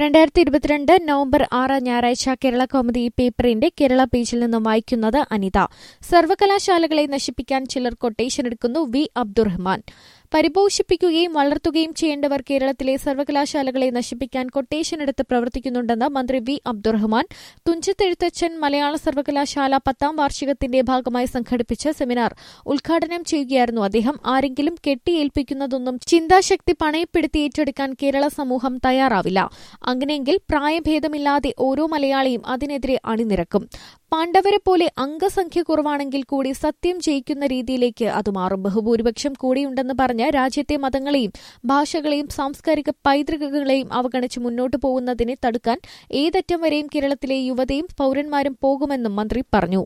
രണ്ടായിരത്തി ഇരുപത്തിരണ്ട് നവംബർ ആറ് ഞായറാഴ്ച കേരള കോമഡി പേപ്പറിന്റെ കേരള പേജിൽ നിന്നും വായിക്കുന്നത് അനിത സർവകലാശാലകളെ നശിപ്പിക്കാൻ ചിലർ കൊട്ടേഷൻ എടുക്കുന്നു വി അബ്ദുറഹ്മാൻ പരിപോഷിപ്പിക്കുകയും വളർത്തുകയും ചെയ്യേണ്ടവർ കേരളത്തിലെ സർവകലാശാലകളെ നശിപ്പിക്കാൻ കൊട്ടേഷൻ എടുത്ത് പ്രവർത്തിക്കുന്നുണ്ടെന്ന് മന്ത്രി വി അബ്ദുറഹ്മാൻ തുഞ്ചത്തെഴുത്തച്ഛൻ മലയാള സർവകലാശാല പത്താം വാർഷികത്തിന്റെ ഭാഗമായി സംഘടിപ്പിച്ച സെമിനാർ ഉദ്ഘാടനം ചെയ്യുകയായിരുന്നു അദ്ദേഹം ആരെങ്കിലും കെട്ടിയേൽപ്പിക്കുന്നതൊന്നും ചിന്താശക്തി പണയപ്പെടുത്തി ഏറ്റെടുക്കാൻ കേരള സമൂഹം തയ്യാറാവില്ല അങ്ങനെയെങ്കിൽ പ്രായഭേദമില്ലാതെ ഓരോ മലയാളിയും അതിനെതിരെ അണിനിരക്കും പാണ്ഡവരെ പോലെ അംഗസംഖ്യ കുറവാണെങ്കിൽ കൂടി സത്യം ജയിക്കുന്ന രീതിയിലേക്ക് അത് മാറും ബഹുഭൂരിപക്ഷം കൂടിയുണ്ടെന്ന് പറഞ്ഞ് രാജ്യത്തെ മതങ്ങളെയും ഭാഷകളെയും സാംസ്കാരിക പൈതൃകങ്ങളെയും അവഗണിച്ച് മുന്നോട്ടു പോകുന്നതിനെ തടുക്കാൻ ഏതറ്റം വരെയും കേരളത്തിലെ യുവതയും പൌരന്മാരും പോകുമെന്നും മന്ത്രി പറഞ്ഞു